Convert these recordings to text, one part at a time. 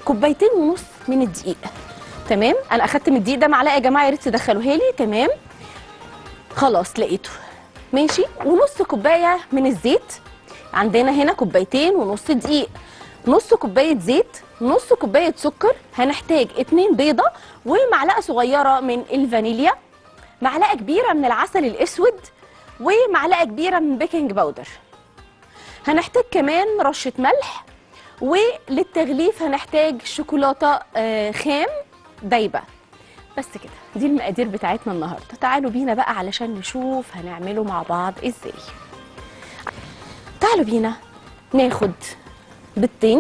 كوبايتين ونص من الدقيق تمام انا اخدت من الدقيق ده معلقه يا جماعه يا ريت تدخلوها لي تمام خلاص لقيته ماشي ونص كوبايه من الزيت عندنا هنا كوبايتين ونص دقيق نص كوبايه زيت نص كوبايه سكر هنحتاج اتنين بيضه ومعلقه صغيره من الفانيليا معلقه كبيره من العسل الاسود ومعلقه كبيره من بيكنج باودر هنحتاج كمان رشه ملح وللتغليف هنحتاج شوكولاته آه، خام دايبه بس كده دي المقادير بتاعتنا النهارده تعالوا بينا بقى علشان نشوف هنعمله مع بعض ازاي تعالوا بينا ناخد بيضتين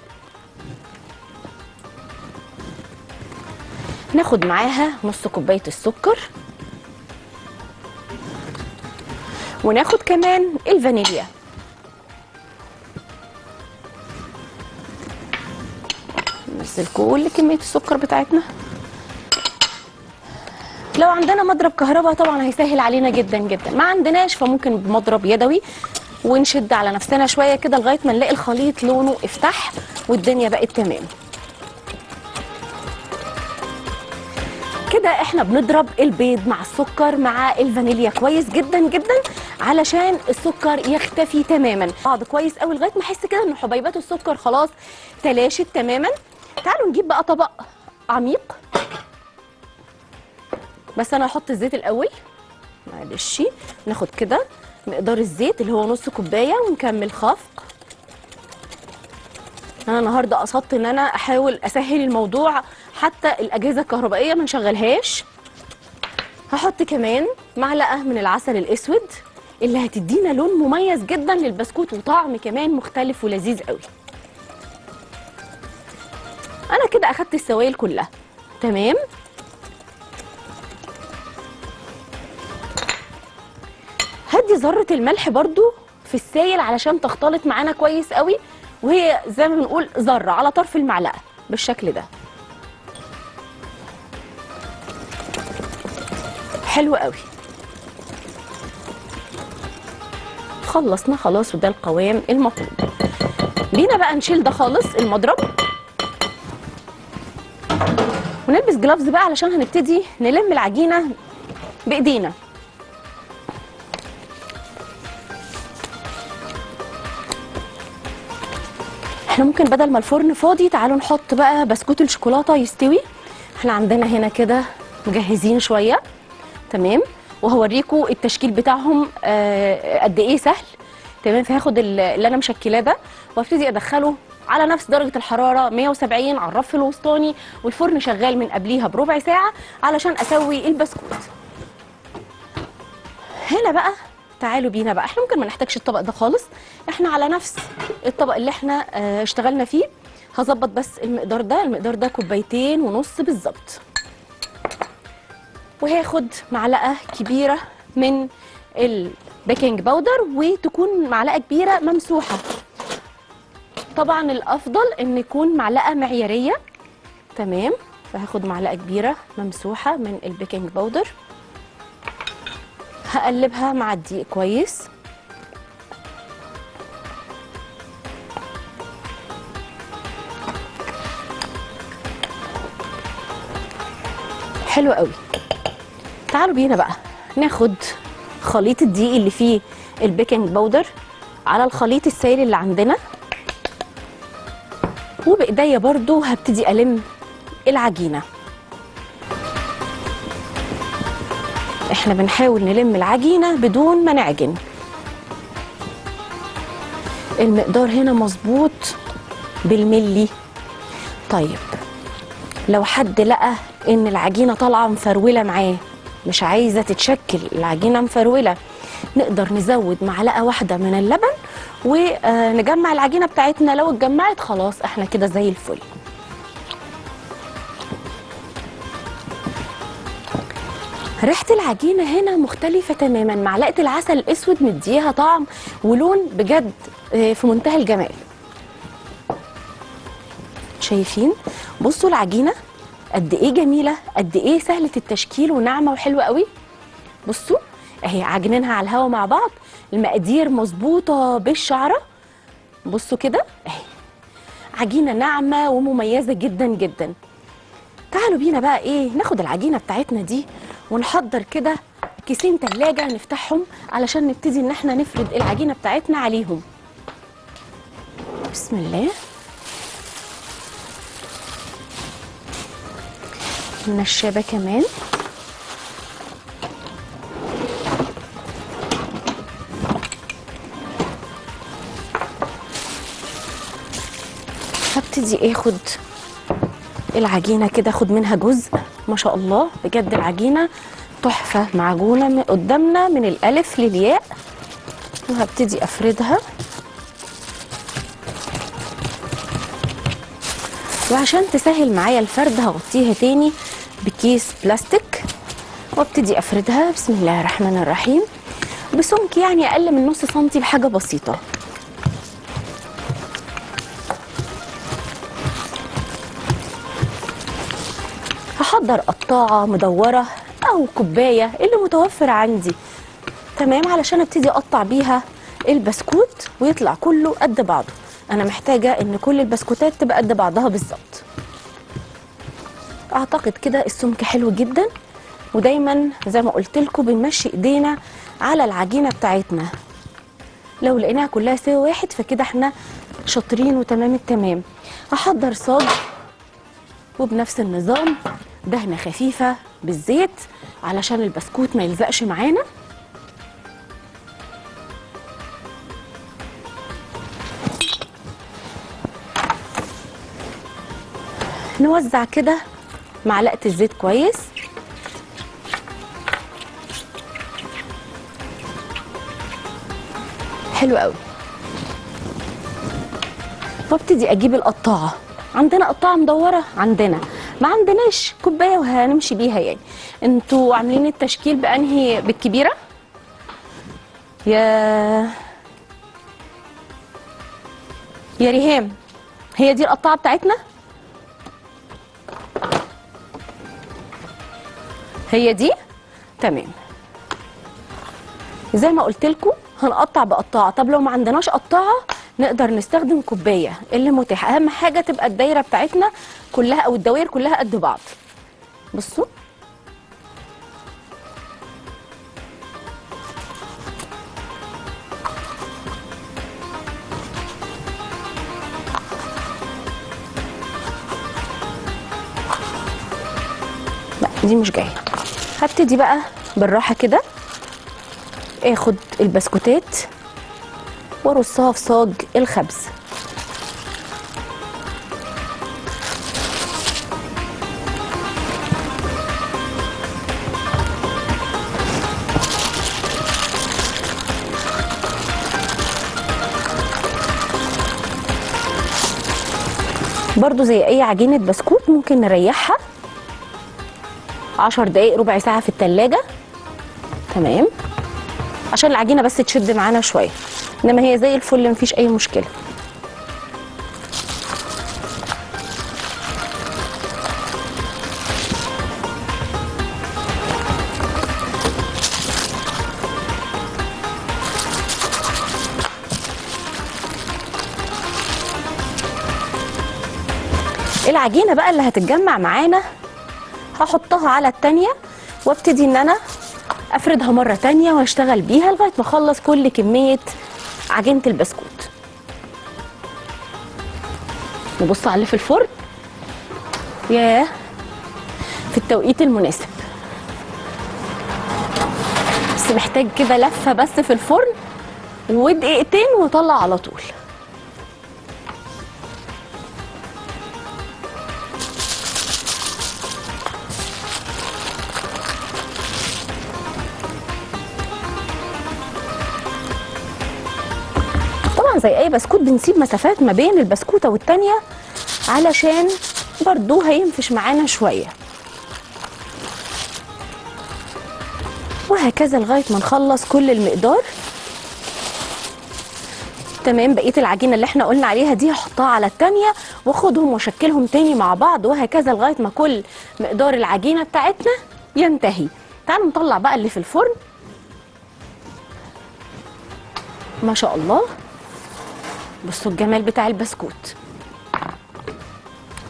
ناخد معاها نص كوبايه السكر وناخد كمان الفانيليا ننزل كل كميه السكر بتاعتنا لو عندنا مضرب كهرباء طبعا هيسهل علينا جدا جدا ما عندناش فممكن بمضرب يدوي ونشد على نفسنا شويه كده لغايه ما نلاقي الخليط لونه افتح والدنيا بقت تمام كده احنا بنضرب البيض مع السكر مع الفانيليا كويس جدا جدا علشان السكر يختفي تماما بعض كويس قوي لغايه ما احس كده ان حبيبات السكر خلاص تلاشت تماما تعالوا نجيب بقى طبق عميق بس انا هحط الزيت الاول معلش ناخد كده مقدار الزيت اللي هو نص كوبايه ونكمل خفق انا النهارده قصدت ان انا احاول اسهل الموضوع حتى الاجهزه الكهربائيه ما نشغلهاش هحط كمان معلقه من العسل الاسود اللي هتدينا لون مميز جدا للبسكوت وطعم كمان مختلف ولذيذ قوي انا كده اخدت السوائل كلها تمام هدي ذره الملح برضو في السائل علشان تختلط معانا كويس قوي وهي زي ما بنقول ذره على طرف المعلقه بالشكل ده حلو قوي خلصنا خلاص وده القوام المطلوب بينا بقى نشيل ده خالص المضرب ونلبس جلافز بقى علشان هنبتدي نلم العجينه بايدينا احنا ممكن بدل ما الفرن فاضي تعالوا نحط بقى بسكوت الشوكولاته يستوي احنا عندنا هنا كده مجهزين شويه تمام وهوريكم التشكيل بتاعهم آه، قد ايه سهل تمام فهاخد ال- اللي انا مشكلاه ده وابتدي ادخله على نفس درجه الحراره 170 على الرف الوسطاني والفرن شغال من قبليها بربع ساعه علشان اسوي البسكوت هنا بقى تعالوا بينا بقى احنا ممكن ما نحتاجش الطبق ده خالص احنا على نفس الطبق اللي احنا اه اشتغلنا فيه هظبط بس المقدار ده المقدار ده كوبايتين ونص بالظبط وهاخد معلقه كبيره من البيكنج باودر وتكون معلقه كبيره ممسوحه طبعا الافضل ان يكون معلقه معياريه تمام فهاخد معلقه كبيره ممسوحه من البيكنج باودر هقلبها مع الدقيق كويس حلو قوي تعالوا بينا بقى ناخد خليط الدقيق اللي فيه البيكنج باودر على الخليط السائل اللي عندنا وبايديا برضو هبتدي الم العجينه احنا بنحاول نلم العجينه بدون ما نعجن المقدار هنا مظبوط بالملي طيب لو حد لقى ان العجينه طالعه مفروله معاه مش عايزه تتشكل العجينه مفروله نقدر نزود معلقه واحده من اللبن ونجمع العجينه بتاعتنا لو اتجمعت خلاص احنا كده زي الفل ريحه العجينه هنا مختلفه تماما معلقه العسل الاسود مديها طعم ولون بجد آه، في منتهى الجمال شايفين بصوا العجينه قد ايه جميله قد ايه سهله التشكيل وناعمه وحلوه قوي بصوا اهي عجنينها على الهوا مع بعض المقادير مظبوطه بالشعره بصوا كده اهي عجينه ناعمه ومميزه جدا جدا تعالوا بينا بقى ايه ناخد العجينه بتاعتنا دي ونحضر كده كيسين تلاجة نفتحهم علشان نبتدي ان احنا نفرد العجينه بتاعتنا عليهم بسم الله النشابه كمان هبتدي اخد العجينه كده اخد منها جزء ما شاء الله بجد العجينه تحفه معجونه من قدامنا من الالف للياء وهبتدي افردها وعشان تسهل معايا الفرد هغطيها تاني بكيس بلاستيك وابتدي افردها بسم الله الرحمن الرحيم بسمك يعني اقل من نص سنتي بحاجه بسيطه هحضر قطاعه مدوره او كوبايه اللي متوفر عندي تمام علشان ابتدي اقطع بيها البسكوت ويطلع كله قد بعضه انا محتاجه ان كل البسكوتات تبقى قد بعضها بالظبط اعتقد كده السمك حلو جدا ودايما زي ما قلت لكم بنمشي ايدينا على العجينه بتاعتنا لو لقيناها كلها سوا واحد فكده احنا شاطرين وتمام التمام هحضر صاج وبنفس النظام دهنه خفيفه بالزيت علشان البسكوت ما يلزقش معانا نوزع كده معلقه الزيت كويس حلو قوي وابتدي اجيب القطاعه عندنا قطاعه مدوره عندنا ما عندناش كوبايه وهنمشي بيها يعني انتوا عاملين التشكيل بانهي بالكبيره يا يا ريهام هي دي القطاعه بتاعتنا هي دي تمام زي ما قلت لكم هنقطع بقطاعه طب لو ما عندناش قطاعه نقدر نستخدم كوبايه اللي متاح اهم حاجه تبقى الدايره بتاعتنا كلها او الدوائر كلها قد بعض بصوا لا دي مش جايه هبتدي بقى بالراحه كده اخد البسكوتات وارصها في صاج الخبز برضو زي اي عجينه بسكوت ممكن نريحها عشر دقايق ربع ساعه في التلاجة تمام عشان العجينه بس تشد معانا شويه انما هي زي الفل مفيش اي مشكله العجينه بقى اللي هتتجمع معانا هحطها على التانية وابتدي ان انا افردها مره تانية واشتغل بيها لغايه ما اخلص كل كميه عجينه البسكوت نبص على اللي في الفرن ياه في التوقيت المناسب بس محتاج كده لفه بس في الفرن ودقيقتين وطلع على طول طبعا زي اي بسكوت بنسيب مسافات ما بين البسكوته والتانيه علشان برضو هينفش معانا شويه وهكذا لغايه ما نخلص كل المقدار تمام بقيه العجينه اللي احنا قلنا عليها دي هحطها على التانيه واخدهم واشكلهم تاني مع بعض وهكذا لغايه ما كل مقدار العجينه بتاعتنا ينتهي تعالوا نطلع بقى اللي في الفرن ما شاء الله بصوا الجمال بتاع البسكوت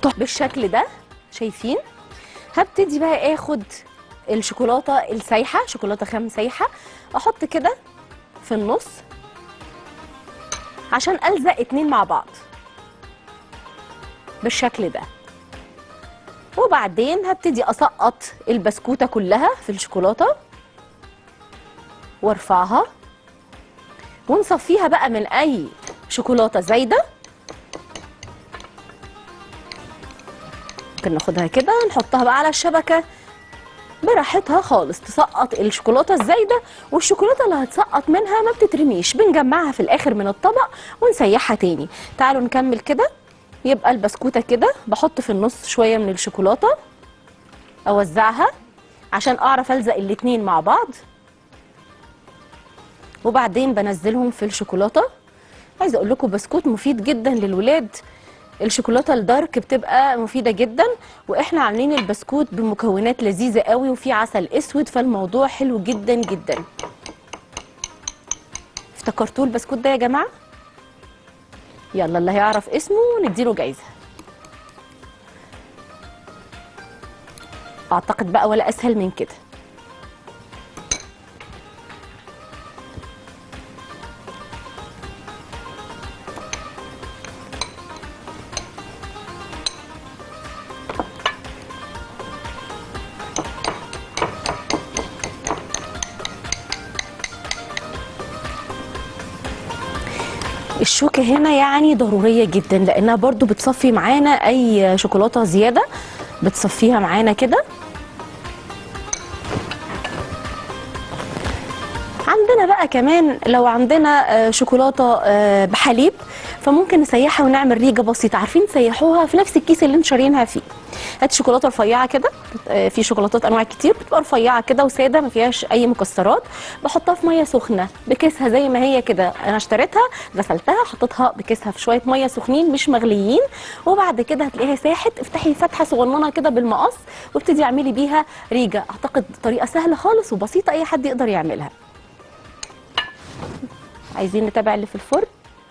تح- بالشكل ده شايفين هبتدي بقى اخد الشوكولاته السايحه شوكولاته خام سايحه احط كده في النص عشان الزق اتنين مع بعض بالشكل ده وبعدين هبتدي اسقط البسكوته كلها في الشوكولاته وارفعها ونصفيها بقى من اي شوكولاته زايده ممكن ناخدها كده نحطها بقى على الشبكه براحتها خالص تسقط الشوكولاته الزايده والشوكولاته اللي هتسقط منها ما بتترميش بنجمعها في الاخر من الطبق ونسيحها تاني تعالوا نكمل كده يبقى البسكوته كده بحط في النص شويه من الشوكولاته اوزعها عشان اعرف الزق الاتنين مع بعض وبعدين بنزلهم في الشوكولاته عايزه اقول لكم بسكوت مفيد جدا للولاد الشوكولاته الدارك بتبقى مفيده جدا واحنا عاملين البسكوت بمكونات لذيذه قوي وفي عسل اسود فالموضوع حلو جدا جدا افتكرتوا البسكوت ده يا جماعه يلا اللي هيعرف اسمه نديله جايزه اعتقد بقى ولا اسهل من كده الشوكة هنا يعني ضرورية جدا لأنها برضو بتصفي معانا أي شوكولاتة زيادة بتصفيها معانا كده عندنا بقى كمان لو عندنا آه، شوكولاتة آه، بحليب فممكن نسيحها ونعمل ريجة بسيطة عارفين تسيحوها في نفس الكيس اللي انتوا شاريينها فيه هات شوكولاتة رفيعة كده آه، في شوكولاتات انواع كتير بتبقى رفيعة كده وسادة ما فيهاش اي مكسرات بحطها في مية سخنة بكيسها زي ما هي كده انا اشتريتها غسلتها حطيتها بكيسها في شوية مية سخنين مش مغليين وبعد كده هتلاقيها ساحت افتحي فتحة صغننة كده بالمقص وابتدي اعملي بيها ريجة اعتقد طريقة سهلة خالص وبسيطة اي حد يقدر يعملها عايزين نتابع اللي في الفرن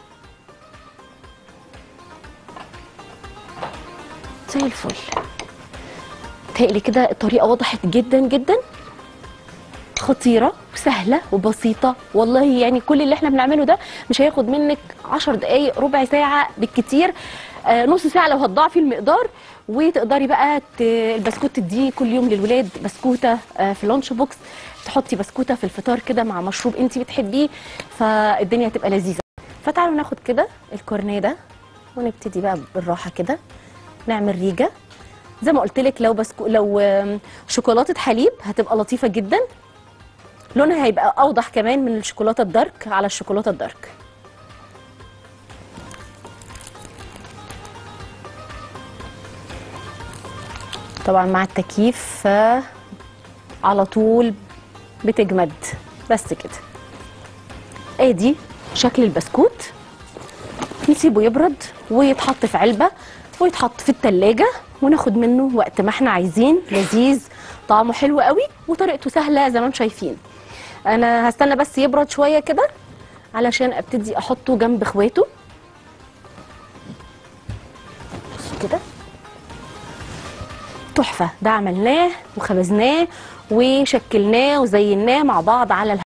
زي الفل تهيألي كده الطريقة وضحت جدا جدا خطيرة وسهلة وبسيطة والله يعني كل اللي احنا بنعمله ده مش هياخد منك عشر دقايق ربع ساعة بالكتير آه نص ساعة لو هتضاعفي المقدار وتقدري بقى ت- البسكوت تديه كل يوم للولاد بسكوتة آه في لانش بوكس تحطي بسكوتة في الفطار كده مع مشروب انت بتحبيه فالدنيا هتبقى لذيذة فتعالوا ناخد كده الكورنيه ده ونبتدي بقى بالراحة كده نعمل ريجة زي ما قلت لك لو بسكو لو آم، شوكولاته حليب هتبقى لطيفه جدا لونها هيبقى اوضح كمان من الشوكولاته الدارك على الشوكولاته الدارك طبعا مع التكييف ف على طول بتجمد بس كده ادي شكل البسكوت نسيبه يبرد ويتحط في علبة ويتحط في التلاجة وناخد منه وقت ما احنا عايزين لذيذ طعمه حلو قوي وطريقته سهلة زي ما انتم شايفين انا هستنى بس يبرد شوية كده علشان ابتدي احطه جنب اخواته بصوا كده تحفة ده عملناه وخبزناه وشكلناه وزيناه مع بعض على